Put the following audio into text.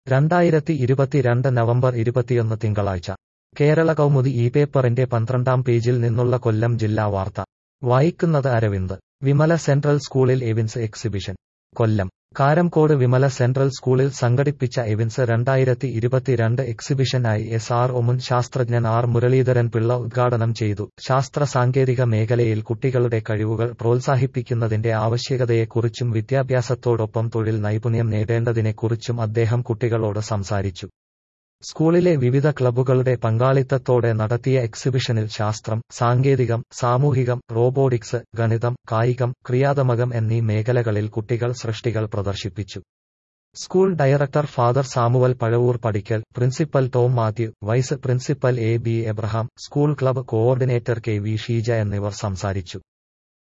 രണ്ടായിരത്തി ഇരുപത്തിരണ്ട് നവംബർ ഇരുപത്തിയൊന്ന് തിങ്കളാഴ്ച കേരള കൗമുദി ഈ പേപ്പറിന്റെ പന്ത്രണ്ടാം പേജിൽ നിന്നുള്ള കൊല്ലം ജില്ലാ വാർത്ത വായിക്കുന്നത് അരവിന്ദ് വിമല സെൻട്രൽ സ്കൂളിൽ Evince exhibition Kollam Karamcode Vimala central സ്കൂളിൽ സംഘടിപ്പിച്ച എവിൻസ് രണ്ടായിരത്തി ഇരുപത്തിരണ്ട് എക്സിബിഷനായി എസ് ആർ ഒ മുൻ ശാസ്ത്രജ്ഞൻ ആർ മുരളീധരൻ പിള്ള ഉദ്ഘാടനം ചെയ്തു ശാസ്ത്ര സാങ്കേതിക മേഖലയിൽ കുട്ടികളുടെ കഴിവുകൾ പ്രോത്സാഹിപ്പിക്കുന്നതിന്റെ ആവശ്യകതയെക്കുറിച്ചും വിദ്യാഭ്യാസത്തോടൊപ്പം തൊഴിൽ നൈപുണ്യം നേടേണ്ടതിനെക്കുറിച്ചും അദ്ദേഹം കുട്ടികളോട് സംസാരിച്ചു സ്കൂളിലെ വിവിധ ക്ലബ്ബുകളുടെ പങ്കാളിത്തത്തോടെ നടത്തിയ എക്സിബിഷനിൽ ശാസ്ത്രം സാങ്കേതികം സാമൂഹികം റോബോട്ടിക്സ് ഗണിതം കായികം ക്രിയാതമകം എന്നീ മേഖലകളിൽ കുട്ടികൾ സൃഷ്ടികൾ പ്രദർശിപ്പിച്ചു school director father Samuel Pazhavoor Padickal principal Tom Mathew vice principal A B Abraham school club coordinator K V Sheeja എന്നിവർ സംസാരിച്ചു